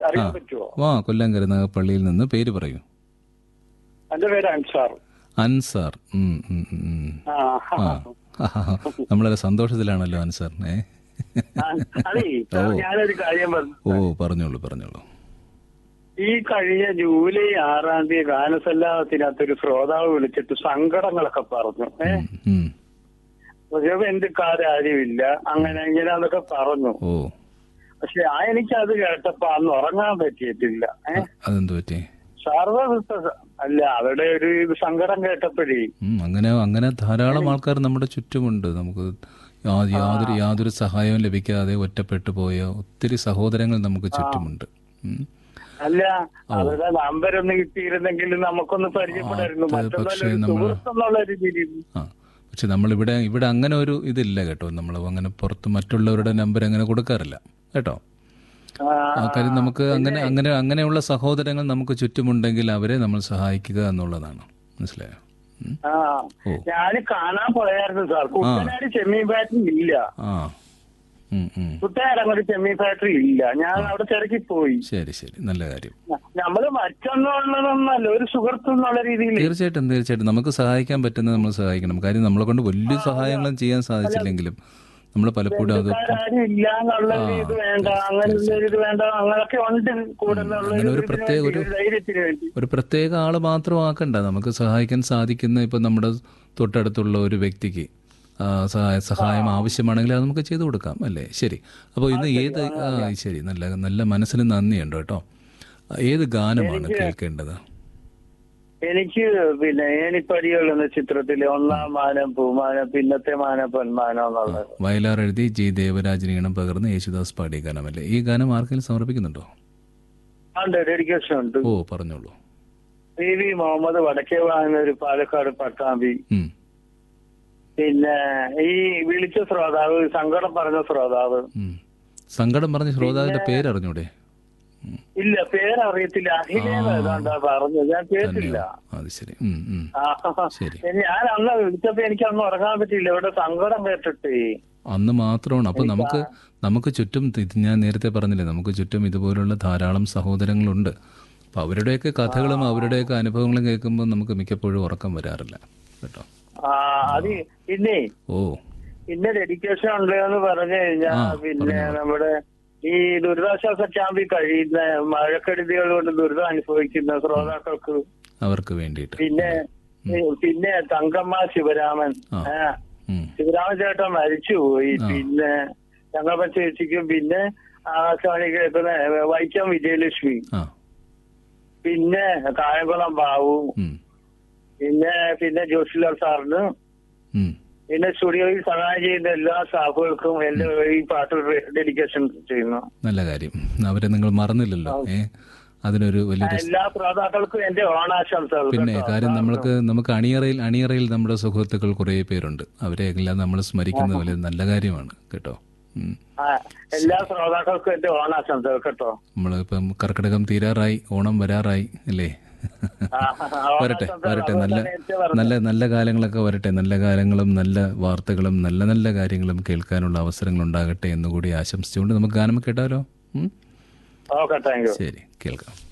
അറിയാൻ പറ്റുമോ വാ കൊല്ലം കരുനാഗപ്പള്ളിയിൽ നിന്ന് പേര് പറയൂ എന്റെ പേര് അൻസാർ അൻസാർ ഉം, ഉം, ഉം, ഉം. ആ ആ നമ്മളൊരു സന്തോഷത്തിലാണല്ലോ അൻസാർ ഏ അതേ സാർ, ഞാനൊരു കാര്യം പറഞ്ഞു ഓ പറഞ്ഞോളൂ പറഞ്ഞോളൂ ഈ കഴിഞ്ഞ ജൂലൈ ആറാം തീയതി ഗാനസല്ലാപത്തിനകത്തൊരു ശ്രോതാവ് വിളിച്ചിട്ട് സങ്കടങ്ങളൊക്കെ പറഞ്ഞു ഏഹ് ഉം. പക്ഷേ എന്റെ കാര്യമില്ല അങ്ങനെ ഇങ്ങനെയാന്നൊക്കെ പറഞ്ഞു ഓ പക്ഷെ ആ എനിക്ക് അത് കേട്ടപ്പോ അന്ന് ഉറങ്ങാൻ പറ്റിയിട്ടില്ല ഏഹ് അതെന്ത് പറ്റി സർവ്വ അല്ല അവരുടെ ഒരു ഇത് സങ്കടം കേട്ടപ്പോഴേ ഉം, അങ്ങനെ അങ്ങനെ ധാരാളം ആൾക്കാർ നമ്മുടെ ചുറ്റുമുണ്ട് നമുക്ക് യാ- യാതൊരു യാതൊരു സഹായവും ലഭിക്കാതെ ഒറ്റപ്പെട്ടു പോയ ഒത്തിരി സഹോദരങ്ങൾ നമുക്ക് ചുറ്റുമുണ്ട് ഉം. അല്ല അവരുടെ നമ്പർ ഒന്ന് കിട്ടിയിരുന്നെങ്കിൽ നമുക്കൊന്ന് പരിചയപ്പെടായിരുന്നു അത് പക്ഷേ മറ്റൊന്നല്ല നമ്മള് സുഹൃത്തെന്നുള്ള രീതിയിൽ ആ പക്ഷെ നമ്മളിവിടെ ഇവിടെ അങ്ങനെ ഒരു ഇതില്ല കേട്ടോ നമ്മൾ അങ്ങനെ പുറത്ത് മറ്റുള്ളവരുടെ നമ്പർ അങ്ങനെ കൊടുക്കാറില്ല കേട്ടോ ആ, ആ കാര്യം നമുക്ക് അങ്ങനെ അങ്ങനെ അങ്ങനെയുള്ള സഹോദരങ്ങൾ നമുക്ക് ചുറ്റുമുണ്ടെങ്കിൽ അവരെ നമ്മൾ സഹായിക്കുക എന്നുള്ളതാണ് മനസ്സിലായോ ഉം. ആ ഓ. ഞാന് കാണാൻ പോയായിരുന്നു സാർ കുട്ടനാട് ചെമ്മീൻ ഫാക്ടറി ഇല്ല ആ ഉം, ഉം. കുട്ടനാട് അങ്ങോട്ട് ചെമ്മീൻ ഫാക്ടറി ഇല്ല ഞാൻ അവിടെ തിരക്കി പോയി ശരി ശരി നല്ല കാര്യം നമ്മള് മറ്റൊന്നുള്ളതൊന്നല്ല ഒരു സുഹൃത്ത് എന്നുള്ള രീതിയിൽ തീർച്ചയായിട്ടും തീർച്ചയായിട്ടും നമുക്ക് സഹായിക്കാൻ പറ്റുന്നത് നമ്മൾ സഹായിക്കണം കാര്യം നമ്മളെ കൊണ്ട് വലിയ സഹായങ്ങളും ചെയ്യാൻ സാധിച്ചില്ലെങ്കിലും നമ്മൾ പലപ്പോഴും അത് ആരും ഇല്ല എന്നുള്ള ഒരു ഇത് വേണ്ട അങ്ങനെ ഒരു ഇത് വേണ്ട അങ്ങനൊക്കെ ഉണ്ട് കൂടെ എന്നുള്ള അങ്ങനെ ഒരു ഇതിന് പ്രത്യേക വേണ്ടി, ഒരു- ധൈര്യത്തിന് വേണ്ടി ഒരു പ്രത്യേക ആള് മാത്രമാക്കണ്ട നമുക്ക് സഹായിക്കാൻ സാധിക്കുന്ന ഇപ്പം നമ്മുടെ തൊട്ടടുത്തുള്ള ഒരു വ്യക്തിക്ക് ആ, സഹായ സഹായം ആവശ്യമാണെങ്കിൽ അത് നമുക്ക് ചെയ്തു കൊടുക്കാം അല്ലേ ശരി അപ്പോൾ ഇന്ന് ഏത് ആ ശരി നല്ല നല്ല മനസ്സിന് നന്ദിയുണ്ട് കേട്ടോ ഏത് ഗാനമാണ് കേൾക്കേണ്ടത് എനിക്ക് പിന്നെ ഏണിപ്പടികൾ എന്ന ചിത്രത്തിലെ ഒന്നാം മാനം പൂമാനം പിന്നത്തെ മാനം പൊന്മാനം എന്നുള്ളത് വയലാർ എഴുതി ജി ദേവരാജൻ ഈണം പകർന്ന് യേശുദാസ് പാടിയ ഗാനമല്ലേ ഈ ഗാനം ആർക്കെങ്കിലും സമർപ്പിക്കുന്നുണ്ടോ ഉണ്ട് ഡെഡിക്കേഷൻ ഉണ്ട് ഓ പറഞ്ഞോളൂ പി വി മുഹമ്മദ് വടക്കേ വാങ്ങുന്ന പാലക്കാട് പട്ടാമ്പി ഉം. പിന്നെ ഈ വിളിച്ച ശ്രോതാവ് സങ്കടം പറഞ്ഞ ശ്രോതാവ് ഉം. സങ്കടം പറഞ്ഞ ശ്രോതാവിന്റെ പേര് അറിഞ്ഞൂടെ ഉം. ഇല്ല പേരറിയത്തില്ല അഖിലേന്ന് ഏതാണ്ടാ പറഞ്ഞത് ഞാൻ കേട്ടില്ല അത് ശരി ഉം, ഉം. ആ, ശരി ഞാൻ അന്ന് വിളിച്ചപ്പോ എനിക്ക് അന്ന് ഉറങ്ങാൻ പറ്റിയില്ല ഇവിടെ സങ്കടം കേട്ടിട്ടേ അന്ന് മാത്രമാണ് അപ്പൊ നമുക്ക് നമുക്ക് ചുറ്റും ഇത് ഞാൻ നേരത്തെ പറഞ്ഞില്ലേ നമുക്ക് ചുറ്റും ഇതുപോലുള്ള ധാരാളം സഹോദരങ്ങളുണ്ട് അപ്പൊ അവരുടെയൊക്കെ കഥകളും അവരുടെയൊക്കെ അനുഭവങ്ങളും കേൾക്കുമ്പോൾ നമുക്ക് മിക്കപ്പോഴും ഉറക്കം വരാറില്ല കേട്ടോ ആ അത് പിന്നെ ഓ പിന്നെ ഡെഡിക്കേഷൻ ഉണ്ട് എന്ന് പറഞ്ഞു കഴിഞ്ഞാ ആ, പിന്നെ നമ്മുടെ ഈ ദുരിതാശ്വാസ ക്യാമ്പിൽ കഴിയുന്ന മഴക്കെടുതികൾ കൊണ്ട് ദുരിതം അനുഭവിക്കുന്ന ശ്രോതാക്കൾക്ക് അവർക്ക് വേണ്ടിയിട്ട് പിന്നെ പിന്നെ തങ്കമ്മ ശിവരാമൻ ആ. ആ, ഉം. ശിവരാമൻ ചേട്ടൻ മരിച്ചുപോയി പിന്നെ തങ്കമ്മ ചേച്ചിക്കും പിന്നെ ആകാശവാണി കേൾക്കുന്ന വൈക്കം വിജയലക്ഷ്മി ആ പിന്നെ കായംകുളം ബാബു ഉം. പിന്നെ പിന്നെ ജോഷിലാൽ സാറിന് ഉം. പിന്നെ സ്റ്റുഡിയോയിൽ സഹായം ചെയ്യുന്ന എല്ലാ സ്റ്റാഫുകൾക്കും എന്റെ ഈ പാട്ട് ഡെഡിക്കേഷൻ ചെയ്യുന്നു നല്ല കാര്യം അവരെ നിങ്ങൾ മറന്നില്ലല്ലോ ഏ അതിനൊരു വലിയൊരു എല്ലാ ശ്രോതാക്കൾക്കും എന്റെ ഓണാശംസകൾ പിന്നെ കേട്ടോ. കാര്യം നമുക്ക് നമുക്ക് അണിയറയിൽ അണിയറയിൽ നമ്മുടെ സുഹൃത്തുക്കൾ കുറേ പേരുണ്ട് അവരെയെല്ലാം നമ്മൾ സ്മരിക്കുന്നത് വലിയ നല്ല കാര്യമാണ് കേട്ടോ ഉം. ആ, എല്ലാ ശ്രോതാക്കൾക്കും എന്റെ ഓണാശംസകൾ കേട്ടോ നമ്മളിപ്പം കർക്കിടകം തീരാറായി ഓണം വരാറായി അല്ലേ ആ, വരട്ടെ ഓണാശംസകൾ വരട്ടെ അതുകൊണ്ട് നല്ല നേരത്തെ പറഞ്ഞു. നല്ല നല്ല കാലങ്ങളൊക്കെ വരട്ടെ നല്ല കാലങ്ങളും നല്ല വാർത്തകളും നല്ല നല്ല കാര്യങ്ങളും കേൾക്കാനുള്ള അവസരങ്ങൾ ഉണ്ടാകട്ടെ എന്നുകൂടി ആശംസിച്ചുകൊണ്ട് നമുക്ക് ഗാനം കേട്ടാലോ ഉം? ഓക്കെ താങ്ക് യു ശരി കേൾക്കാം